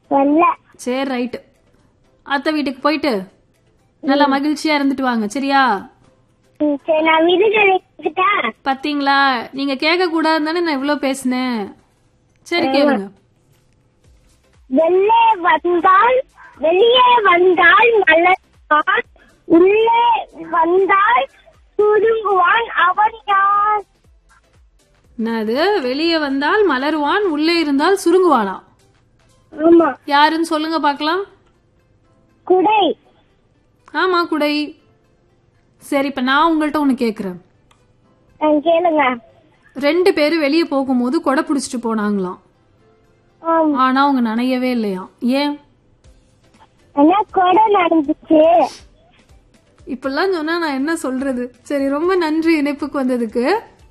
வரல சரி ரைட்டு அத்தை வீட்டுக்கு போயிட்டு நல்லா மகிழ்ச்சியா இருந்துட்டு வாங்க சரியா ம், சரி நான் விருது எடுத்துக்கிட்டா பாத்தீங்களா நீங்க கேட்க கூடாதுன்னு தானே நான் இவ்வளவு பேசினேன் சரி கேளுங்க வெளியே வந்தால் வெளியே வந்தால் மலர்வான் உள்ளே வந்தால் சுருங்குவான் அவன் யார் என்னது வெளியே வந்தால் மலருவான் உள்ளே இருந்தால் சுருங்குவானாம் ஆமா யாருன்னு சொல்லுங்க பார்க்கலாம் குடை ஆமா குடை சரி இப்ப நான் உங்கள்ட்ட ஒண்ணு கேக்குறேன் ஆ, கேளுங்க ரெண்டு பேரும் வெளியே போகும்போது கொடை பிடிச்சிட்டு போனாங்களாம் ஆம். ஆனா அவங்க நனையவே இல்லையாம் ஏன் ஆனா கொடை நடந்துச்சு இப்பெல்லாம் சொன்னா நான் என்ன சொல்றது சரி ரொம்ப நன்றி இணைப்புக்கு வந்ததுக்கு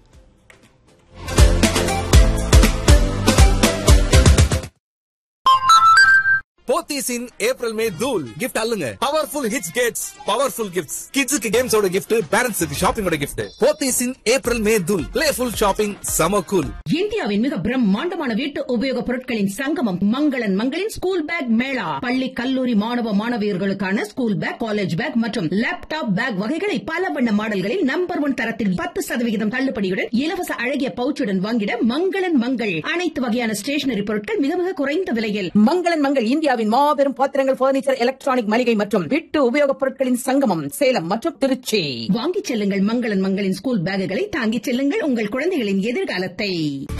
போத்தீஸ் இன் ஏப்ரல் மே தூல் கிஃப்ட் அல்லுங்க பவர்ஃபுல் ஹிட்ஸ் கேட்ஸ் பவர்ஃபுல் கிஃப்ட்ஸ் கிட்ஸுக்கு கேம்ஸோட gift பேரண்ட்ஸுக்கு ஷாப்பிங்கோட gift Pothys in April May தூல் பிளேஃபுல் ஷாப்பிங் சம கூல் இந்தியாவின் மிக பிரம்மாண்டமான வீட்டு உபயோகப் பொருட்களின் சங்கமம் மங்களன் மங்களின் ஸ்கூல் பேக் மேளா பள்ளி கல்லூரி மாணவ மாணவியர்களுக்கான ஸ்கூல் பேக் காலேஜ் பேக் மற்றும் லேப்டாப் பேக் வகைகளை பல வண்ண மாடல்களில் நம்பர் ஒன் தரத்தில் பத்து சதவிகிதம் தள்ளுபடியுடன் இலவச அழகிய பவுச்சுடன் வாங்கிட மங்களன் மங்கள் அனைத்து வகையான ஸ்டேஷனரி பொருட்கள் மிக மிக குறைந்த விலையில் மங்களன் மங்கள் இந்தியாவின் மாபெரும் பாத்திரங்கள் பர்னிச்சர் எலக்ட்ரானிக் மளிகை மற்றும் வீட்டு உபயோகப் பொருட்களின் சங்கமம் சேலம் மற்றும் திருச்சி வாங்கிச் செல்லுங்கள் மங்களன் மங்களின் ஸ்கூல் பேக்குகளை தாங்கிச் செல்லுங்கள் உங்கள் குழந்தைகளின் எதிர்காலத்தை